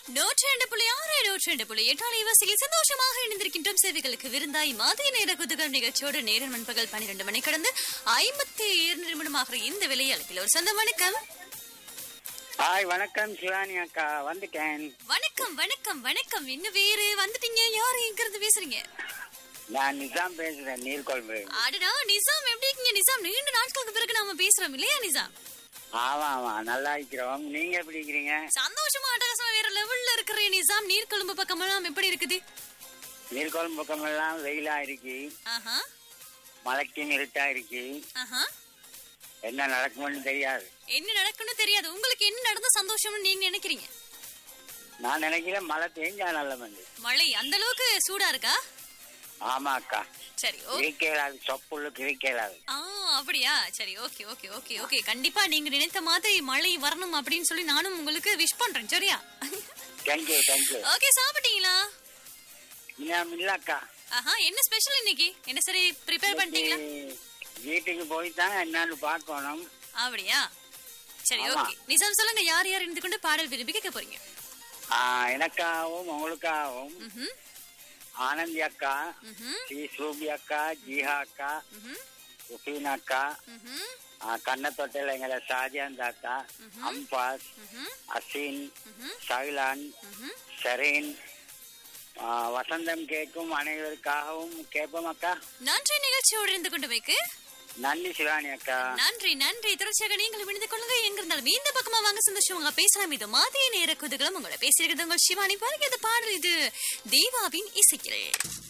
நூற்றி ரெண்டு புள்ளி ஆறு நூற்றி ரெண்டு புள்ளி எட்டாம் இவசியில் சந்தோஷமாக இணைந்திருக்கின்றோம் சேவைகளுக்கு விருந்தாய் மதிய நேர குதுகம் நிகழ்ச்சியோடு நேரம் நண்பகல் பன்னிரண்டு மணி கடந்து ஐம்பத்தி இரண்டு நிமிடமாக இந்த விலையளவில் ஒரு சொந்த வணக்கம் ஹாய் வணக்கம் சிவானி அக்கா வந்துட்டேன் வணக்கம் வணக்கம் வணக்கம் இன்னும் வேறு வந்துட்டீங்க யாரு எங்க இருந்து பேசுறீங்க நான் நிசாம் பேசுறேன் நீர்கொழும்பு அடடா நிசாம் எப்படி இருக்கீங்க நிசாம் நீண்ட நாட்களுக்கு பிறகு நாம பேசுறோம் இல்லையா நிசாம் ஆமா ஆமா நல்லா இருக்கிறோம் நீங்க எப்படி இருக்கிறீங்க சந்தோஷமா அட்டகாசமா வேற லெவல்ல இருக்கிற நிசாம் நீர்கொழும்பு பக்கமெல்லாம் எப்படி இருக்குது நீர்கொழும்பு பக்கமெல்லாம் வெயிலா இருக்கு ஆஹா மழைக்கு இருட்டா இருக்கு ஆஹா என்ன நடக்கும்னு தெரியாது என்ன நடக்கும்னு தெரியாது உங்களுக்கு என்ன நடந்தா சந்தோஷம்னு நீங்க நினைக்கிறீங்க நான் நினைக்கிறேன் மழை தேஞ்சா நல்ல மண்டு மழை அந்த அளவுக்கு சூடா இருக்கா ஆமா அக்கா சரி ஓ கிரிக்கலாது சொப்புள்ளு கிரிக்கலாது ஆ அப்படியா சரி ஓகே ஓகே ஓகே ஓகே கண்டிப்பா நீங்க நினைத்த மாதிரி மழை வரணும் அப்படின்னு சொல்லி நானும் உங்களுக்கு விஷ் பண்றேன் சரியா தேங்க்யூ தேங்க்யூ ஓகே சாப்பிட்டீங்களா இன்னும் இல்ல அக்கா ஆஹா என்ன ஸ்பெஷல் இன்னைக்கு என்ன சரி ப்ரிப்பேர் பண்ணிட்டீங்களா வீட்டுக்கு போய் தான் என்னன்னு பார்க்கணும் அப்படியா சரி ஆமா. ஓகே நிசாம் சொல்லுங்க யார் யார் இருந்து கொண்டு பாடல் விரும்பி கேட்க போறீங்க ஆ, எனக்காகவும் உங்களுக்காகவும் ம்ஹும், ஆனந்தி அக்கா ம்ஹும், ஸ்ரீ சூபி அக்கா ஜீஹா அக்கா ம்ஹும், உபீன் அக்கா ம்ஹும், ஆ, கண்ணத்தொட்டில் எங்களை ஷாஜான் தாத்தா அம்பாஸ் ம்ஹும், அசீன் ம்ஹும், சைலான் ம்ஹும். ஷரீன் ஆ, வசந்தம் கேட்கும் அனைவருக்காகவும் கேட்போம் அக்கா நன்றி நிகழ்ச்சியோடு இருந்து கொண்டு வைக்கு நன்றி சிவானி அக்கா நன்றி நன்றி தொடர்ச்சியாக நீங்கள் விழுந்து கொள்ளுங்க எங்க இருந்தாலும் இந்த பக்கமா வாங்க சந்தோஷமாக பேசலாம் இது மாதிரிய நேர குதுகளும் உங்களை பேசியிருக்கிறது உங்கள் சிவானி பாருங்க இந்த பாடல் இது தேவாவின் இசைக்கிறேன்